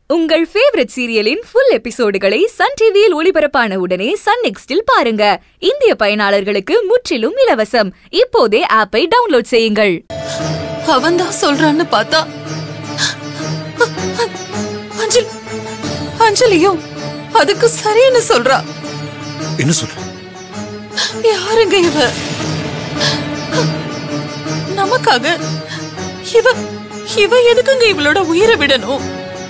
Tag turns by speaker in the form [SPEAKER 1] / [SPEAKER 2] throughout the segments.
[SPEAKER 1] உங்கள் ஃபேவரட் சீரியலின் ஃபுல் எபிசோடுகளை சன் டிவியில் ஒளிபரப்பான உடனே சன் நெக்ஸ்டில் பாருங்க இந்திய பயனாளர்களுக்கு முற்றிலும் இலவசம் இப்போதே ஆப்பை டவுன்லோட் செய்யுங்கள்
[SPEAKER 2] அவன் தான் சொல்றான்னு பார்த்தா அஞ்சலி அஞ்சலியும் அதுக்கு சரின்னு சொல்றா
[SPEAKER 3] என்ன சொல்ற
[SPEAKER 2] யாருங்க இவ நமக்காக இவ இவ எதுக்குங்க இவளோட உயிரை விடணும்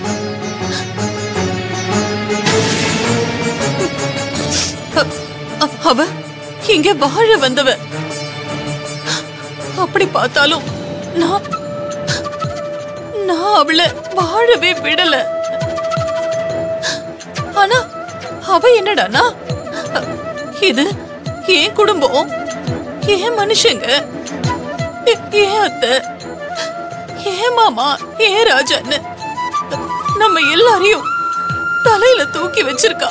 [SPEAKER 2] அ- அ- அவ இங்க வாழ வந்தவ அப்படி பார்த்தாலும் நான் நான் அவளை வாழவே விடல ஆனா அவ என்னடானா இது என் குடும்பம் என் மனுஷங்க எ- என் அத்தை ஏன் மாமா ஏன் ராஜான்னு நம்ம எல்லாரையும் தலையில தூக்கி வச்சிருக்கா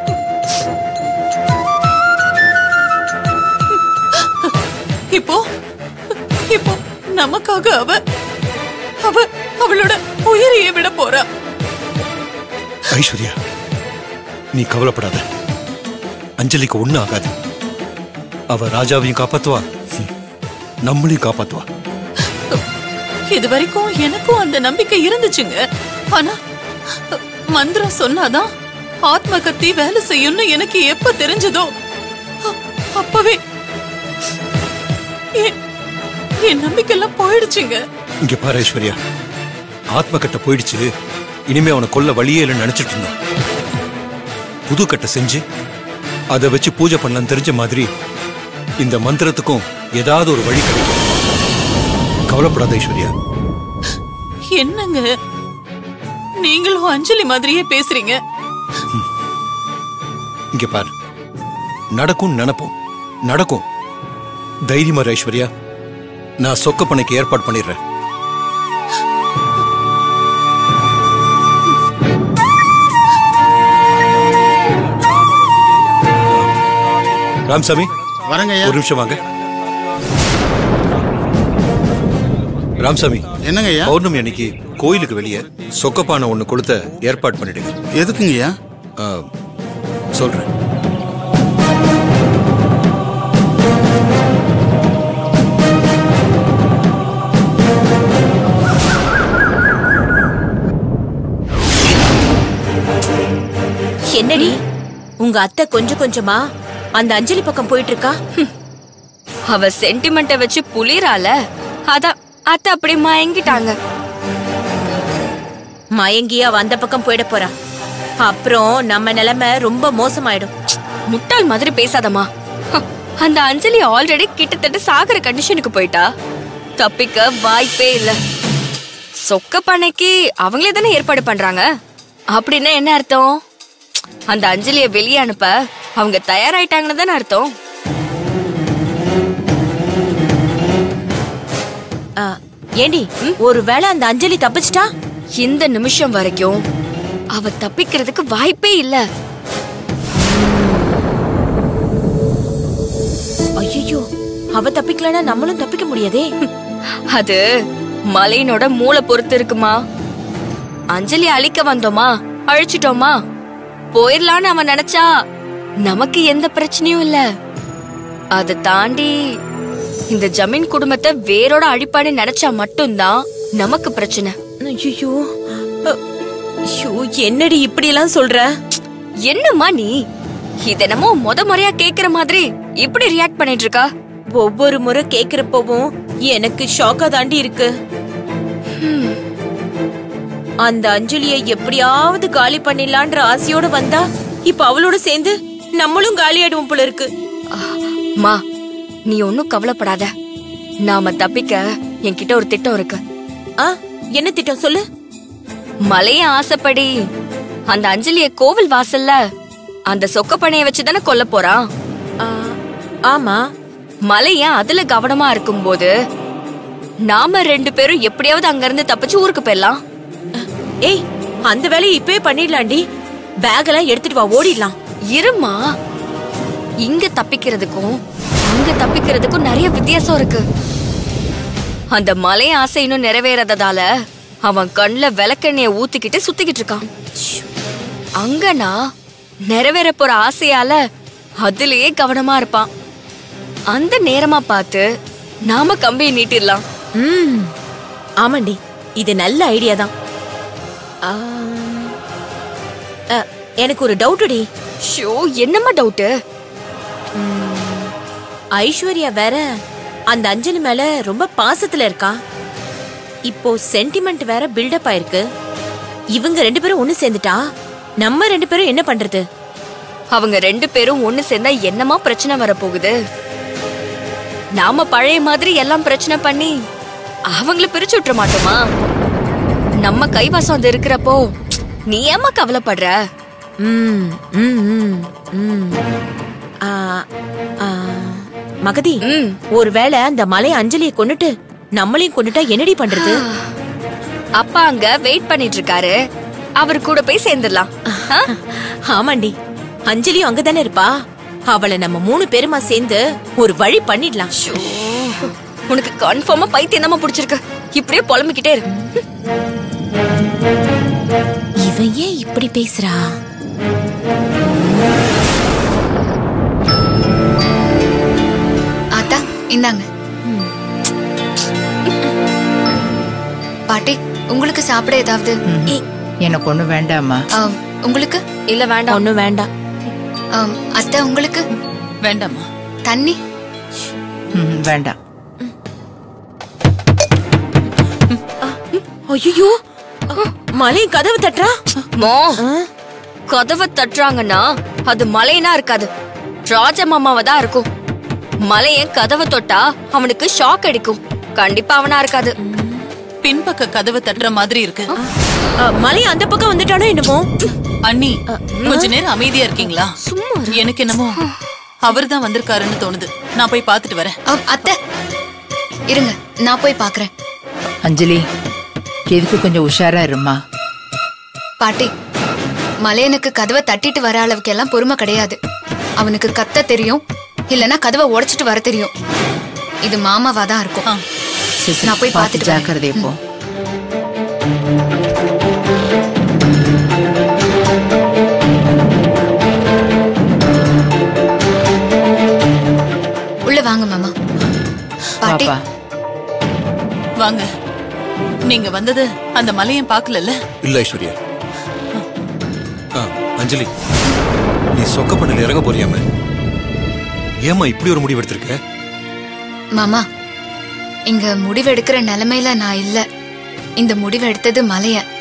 [SPEAKER 2] இப்போ இப்போ நமக்காக அவ அவ அவளோட உயிரையே விட போறா
[SPEAKER 3] ஐஸ்வர்யா நீ கவலைப்படாத அஞ்சலிக்கு ஒண்ணு ஆகாது அவ ராஜாவையும் காப்பாத்துவா ம், நம்மளையும் காப்பாத்துவா
[SPEAKER 2] இது வரைக்கும் எனக்கும் அந்த நம்பிக்கை இருந்துச்சுங்க ஆனா மந்திரம் சொன்னாதான் ஆத்ம கத்தி வேலை செய்யும்னு எனக்கு எப்ப தெரிஞ்சதோ அ- அப்பவே என் என் நம்பிக்கைலாம் போயிடுச்சுங்க
[SPEAKER 3] இங்க பாரு ஐஸ்வர்யா ஆத்ம கட்ட போயிடுச்சு இனிமே அவனை கொல்ல வழியே இல்லைன்னு நினைச்சிட்டு இருந்தான் புது கட்டை செஞ்சு அதை வச்சு பூஜை பண்ணலாம் தெரிஞ்ச மாதிரி இந்த மந்திரத்துக்கும் ஏதாவது ஒரு வழி கிடைக்கும் கவலைப்படாத ஐஸ்வர்யா
[SPEAKER 2] என்னங்க நீங்களும் அஞ்சலி மாதிரியே பேசுறீங்க
[SPEAKER 3] இங்க பாரு நடக்கும் நினைப்போம் நடக்கும் தைரியமா இரு, ஐஸ்வர்யா நான் சொக்க பணைக்கு ஏற்பாடு பண்ணிடுறேன் ராம்சாமி
[SPEAKER 4] வரங்க ஐயா
[SPEAKER 3] ஒரு நிமிஷம் வாங்க ராம்சாமி
[SPEAKER 4] என்னங்க ஐயா
[SPEAKER 3] பௌர்ணமி அன்னைக்கு கோயிலுக்கு வெளியே சொக்கப்பானை ஒண்ணு கொடுத்த ஏற்பாடு பண்ணிடுங்க
[SPEAKER 4] எதுக்குங்க ஐயா
[SPEAKER 3] ஆ, சொல்றேன்
[SPEAKER 5] என்னடி உங்க அத்தை கொஞ்சம் கொஞ்சமா அந்த அஞ்சலி பக்கம் போயிட்டு இருக்கா
[SPEAKER 1] அவ சென்டிமெண்ட்டை வச்சு புளிரால அதான் அத்தை அப்படி மயங்கிட்டாங்க
[SPEAKER 5] மயங்கியா அவ அந்த பக்கம் போயிட போறா அப்புறம் நம்ம நிலைமை ரொம்ப மோசமாயிடும்
[SPEAKER 1] முட்டாள் மாதிரி பேசாதம்மா ஹ, அந்த அஞ்சலி ஆல்ரெடி கிட்டத்தட்ட சாகர கண்டிஷனுக்கு போயிட்டா தப்பிக்க வாய்ப்பே இல்ல சொக்க பண்ணைக்கு அவங்களே தானே ஏற்பாடு பண்றாங்க அப்படின்னா என்ன அர்த்தம் அந்த அஞ்சலிய வெளியே அனுப்ப அவங்க தயாராயிட்டாங்கன்னு தானே அர்த்தம்
[SPEAKER 5] ஆ, ஏண்டி ஒருவேளை அந்த அஞ்சலி தப்பிச்சிட்டா
[SPEAKER 1] இந்த நிமிஷம் வரைக்கும் அவ தப்பிக்கிறதுக்கு வாய்ப்பே இல்ல
[SPEAKER 5] ஐயோ அவ தப்பிக்கலனா நம்மளும் தப்பிக்க முடியாதே
[SPEAKER 1] அது மலையினோட மூளை பொறுத்து இருக்குமா அஞ்சலி அழிக்க வந்தோமா அழிச்சிட்டோமா போயிரலான்னு அவன் நினைச்சா நமக்கு எந்த பிரச்சனையும் இல்ல அதை தாண்டி இந்த ஜமீன் குடும்பத்தை வேரோட அழிப்பான்னு நினைச்சா மட்டும்தான் நமக்கு பிரச்சனை
[SPEAKER 5] ஐயோ ஐயோ என்னடி இப்படி எல்லாம் சொல்ற
[SPEAKER 1] என்னம்மா நீ இதென்னமோ முத முறையா கேக்குற மாதிரி இப்படி ரியாக்ட் பண்ணிட்டு இருக்கா
[SPEAKER 5] ஒவ்வொரு முறை கேக்குறப்பவும் எனக்கு ஷாக்கா தாண்டி இருக்கு அந்த அஞ்சலியை எப்படியாவது காலி பண்ணிடலான்ற ஆசையோட வந்தா இப்ப அவளோட சேர்ந்து நம்மளும் காலி ஆயிடுவோம் போல இருக்கு
[SPEAKER 1] மா நீ ஒன்னும் கவலைப்படாத நாம தப்பிக்க என்கிட்ட ஒரு திட்டம் இருக்கு
[SPEAKER 5] ஆ என்ன திட்டம் சொல்லு
[SPEAKER 1] மலைய ஆசைப்படி அந்த அஞ்சலிய கோவில் வாசல்ல அந்த சொக்க பணைய வச்சுதானே கொல்ல போறான்
[SPEAKER 5] ஆ, ஆமா
[SPEAKER 1] மலைய அதுல கவனமா இருக்கும்போது நாம ரெண்டு பேரும் எப்படியாவது அங்க இருந்து தப்பிச்சு ஊருக்கு போயிடலாம்
[SPEAKER 5] ஏய் அந்த வேலையை இப்பவே பண்ணிடலாண்டி பேக் எல்லாம் எடுத்துட்டு வா ஓடிடலாம்
[SPEAKER 1] இருமா இங்க தப்பிக்கிறதுக்கும் அங்க தப்பிக்கிறதுக்கும் நிறைய வித்தியாசம் இருக்கு அந்த மலை ஆசை இன்னும் நிறைவேறதால அவன் கண்ணுல விளக்கெண்ணெய ஊத்திக்கிட்டு சுத்திக்கிட்டு இருக்கான் அங்கனா நிறைவேற போற ஆசையால அதுலயே கவனமா இருப்பான் அந்த நேரமா பார்த்து நாம கம்பியை நீட்டிடலாம்
[SPEAKER 5] ம் ஆமாண்டி இது நல்ல ஐடியா தான் ஆ, அ, எனக்கு ஒரு டவுட்டுடி
[SPEAKER 1] ஷோ என்னம்மா டவுட்டு
[SPEAKER 5] ஐஸ்வர்யா வேற அந்த அஞ்சலி மேல ரொம்ப பாசத்துல இருக்கா இப்போ சென்டிமெண்ட் வேற பில்டப் ஆயிருக்கு இவங்க ரெண்டு பேரும் ஒண்ணு சேர்ந்துட்டா நம்ம ரெண்டு பேரும் என்ன பண்றது
[SPEAKER 1] அவங்க ரெண்டு பேரும் ஒண்ணு சேர்ந்தா என்னமா பிரச்சனை வரப்போகுது நாம பழைய மாதிரி எல்லாம் பிரச்சனை பண்ணி அவங்கள பிரிச்சு விட்டுற மாட்டோமா நம்ம கைவாசம் அது இருக்கிறப்போ நீ ஏம்மா கவலைப்படுற
[SPEAKER 5] ம் ம் ம் ம் ஆ, ஆ, மகதி
[SPEAKER 1] ம்
[SPEAKER 5] ஒருவேளை அந்த மலை அஞ்சலியை கொன்னுட்டு நம்மளையும் கொன்னுட்டா என்னடி பண்றது
[SPEAKER 1] அப்பா அங்க வெயிட் பண்ணிட்டு இருக்காரு அவர் கூட போய் சேர்ந்துடலாம் ஆ?
[SPEAKER 5] ஆமாண்டி அஞ்சலியும் அங்கதானே இருப்பா அவளை நம்ம மூணு பேருமா சேர்ந்து ஒரு வழி பண்ணிடலாம்
[SPEAKER 1] ஷோ, உனக்கு கன்ஃபார்மா பைத்தியம் தான் பிடிச்சிருக்கு இப்படியே புலம்பிக்கிட்டே இரு
[SPEAKER 5] இவன் ஏன் இப்படி பேசுறா
[SPEAKER 4] ஆத்தா இந்தாங்க பாட்டி உங்களுக்கு சாப்பிட ஏதாவது
[SPEAKER 5] ஏய்,
[SPEAKER 6] எனக்கு ஒண்ணு வேண்டாமா
[SPEAKER 4] ஆம், உங்களுக்கு
[SPEAKER 1] இல்ல வேண்டாம்
[SPEAKER 5] ஒண்ணும் வேண்டாம்
[SPEAKER 4] ஆம், அத்தை உங்களுக்கு
[SPEAKER 2] வேண்டாம்மா
[SPEAKER 4] தண்ணி
[SPEAKER 6] ம், வேண்டாம்
[SPEAKER 5] ஐயோ மலை கதவு தட்டுறா
[SPEAKER 1] மோ கதவை தட்டுறாங்கன்னா அது மலைனா இருக்காது ராஜமாமாவா தான் இருக்கும் மலையன் கதவை தொட்டா அவனுக்கு ஷாக் அடிக்கும் கண்டிப்பா அவனா இருக்காது
[SPEAKER 2] பின்பக்க கதவை தட்டுற மாதிரி இருக்கு
[SPEAKER 5] அ, மலை அந்த பக்கம் வந்துட்டானோ என்னமோ
[SPEAKER 2] அண்ணி கொஞ்ச நேரம் அமைதியா இருக்கீங்களா
[SPEAKER 1] சும்மா
[SPEAKER 2] எனக்கு என்னமோ அவர்தான் வந்திருக்காருன்னு தோணுது நான் போய் பார்த்துட்டு வரேன்
[SPEAKER 4] ஆம், அத்தை இருங்க நான் போய் பாக்குறேன்
[SPEAKER 6] அஞ்சலி எதுக்கு கொஞ்சம் உஷாரா இருமா
[SPEAKER 4] பாட்டி மலையனுக்கு கதவை தட்டிட்டு வர அளவுக்கு எல்லாம் பொறுமை கிடையாது அவனுக்கு கத்த தெரியும் இல்லனா கதவை உடைச்சிட்டு வர தெரியும் இது மாமாவா தான் இருக்கும்
[SPEAKER 2] ஆ.
[SPEAKER 6] சரி, சரி,
[SPEAKER 4] நான் போய்
[SPEAKER 6] பார்த்து
[SPEAKER 4] பார்த்துட்டு வரேன்.
[SPEAKER 6] ஜாக்கிரதையா போ
[SPEAKER 4] உள்ள வாங்க மாமா பாட்டி
[SPEAKER 6] பாப்பா
[SPEAKER 2] வாங்க நீங்க வந்தது அந்த மலையன் பாக்கலல்ல
[SPEAKER 3] இல்ல ஐஸ்வர்யா ஆ, அஞ்சலி நீ சொக்க பண்ணல இறங்க போறியாம ஏமா இப்படி ஒரு முடிவு எடுத்திருக்க
[SPEAKER 4] மாமா இங்க முடிவெடுக்கிற நிலைமையில நான் இல்ல இந்த முடிவு எடுத்தது மலையன்